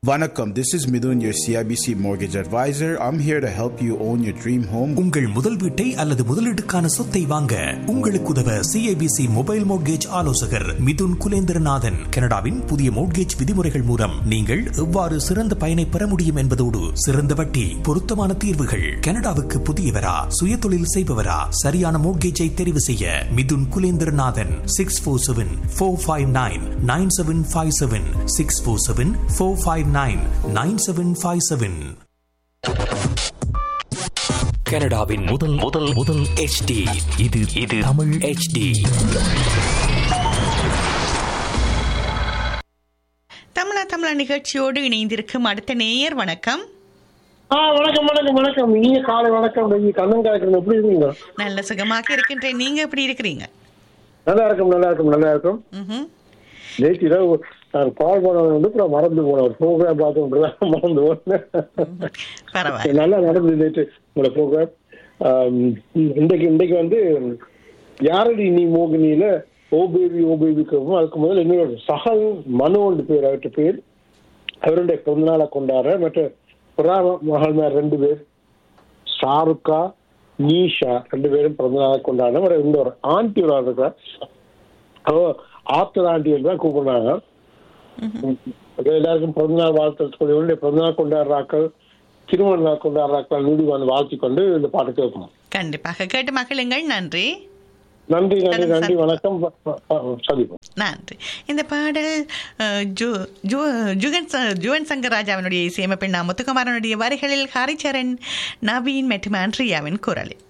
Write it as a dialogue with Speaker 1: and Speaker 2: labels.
Speaker 1: Vanakkam, this is Midun, your CIBC mortgage advisor. I'm here to help you own your dream home.
Speaker 2: உங்கள் முதல் வீட்டை அல்லது முதலீட்டுக்கான சொத்தை வாங்க உங்களுக்கு உதவ சிஐபிசி மொபைல் மோட்கேஜ் ஆலோசகர் மிதுன் குலேந்திரநாதன் கனடாவின் புதிய மோட்கேஜ் விதிமுறைகள் மூலம் நீங்கள் எவ்வாறு சிறந்த பயனை பெற முடியும் என்பதோடு சிறந்த வட்டி பொருத்தமான தீர்வுகள் கனடாவுக்கு புதியவரா சுயதொழில் செய்பவரா சரியான மோட்கேஜை தெரிவு செய்ய Mithun Kulendranathan six four seven four five nine nine seven five seven six four seven four five nine nine seven five seven கனடாவின் முதல் முதல் முதல் HD இது இது தமிழ் HD
Speaker 3: தமிழா தமிழா நிகழ்ச்சியோடு இணைந்திருக்கும் அடுத்த நேயர் வணக்கம்
Speaker 4: ஆ வணக்கம் வணக்கம் வணக்கம் இனிய காலை வணக்கம் நீங்க கண்ணன் காய்க்கிறேன் எப்படி இருக்கீங்க
Speaker 3: நல்ல சுகமாக இருக்கின்றேன் நீங்க எப்படி இருக்கிறீங்க
Speaker 4: நல்லா இருக்கும் நல்லா இருக்கும் நல்லா இருக்கும்
Speaker 3: ம்ஹும்.
Speaker 4: நேற்று இரவு நான் கால் பண்ண வந்து அப்புறம் மறந்து போனேன் ஒரு ப்ரோக்ராம் பார்த்து மறந்து போனேன்
Speaker 3: பரவாயில்ல
Speaker 4: நல்லா நடந்தது நேற்று உங்களோட ப்ரோக்ராம் இன்றைக்கு இன்றைக்கு வந்து யாரடி நீ மோகினியில ஓ பேபி ஓ பேபிக்கு அதுக்கு முதல்ல என்னோட சகல் மனோண்டு பேர் அவர்கிட்ட பேர் அவருடைய பிறந்தநாளை கொண்டாடுற மற்ற புறாம மகள்மார் ரெண்டு பேர் ஷாருக்கா நீஷா ரெண்டு பேரும் பிறந்தநாளை கொண்டாடுற ஒரு இந்த ஒரு ஆண்டி ஒரு ஆள் இருக்கா அவ ஆத்தர் ஆண்டியல் தான் கூப்பிடுறாங்க எல்லாருக்கும் பிறந்தநாள் வாழ்த்து சொல்லி பிறந்தநாள் கொண்டாடுறாக்கள் திருமண நாள் கொண்டாடுறாக்கள் நீதி வந்து வாழ்த்தி கொண்டு இந்த பாட்டு கேட்போம்
Speaker 3: கண்டிப்பாக கேட்டு மகிழுங்கள் நன்றி
Speaker 4: நன்றி நன்றி நன்றி வணக்கம் ப- ப- ப- சந்திப்போம்
Speaker 3: நன்றி இந்த பாடல் அஹ், ஜு- ஜு- ஜுகன் ச- ஜுவன் சங்கர் ராஜாவினுடைய இசையமைப்பின் முத்துக்குமாரனுடைய வரிகளில் ஹரிச்சரன் நவீன் மற்றும் ஆண்ட்ரியாவின் குரலில்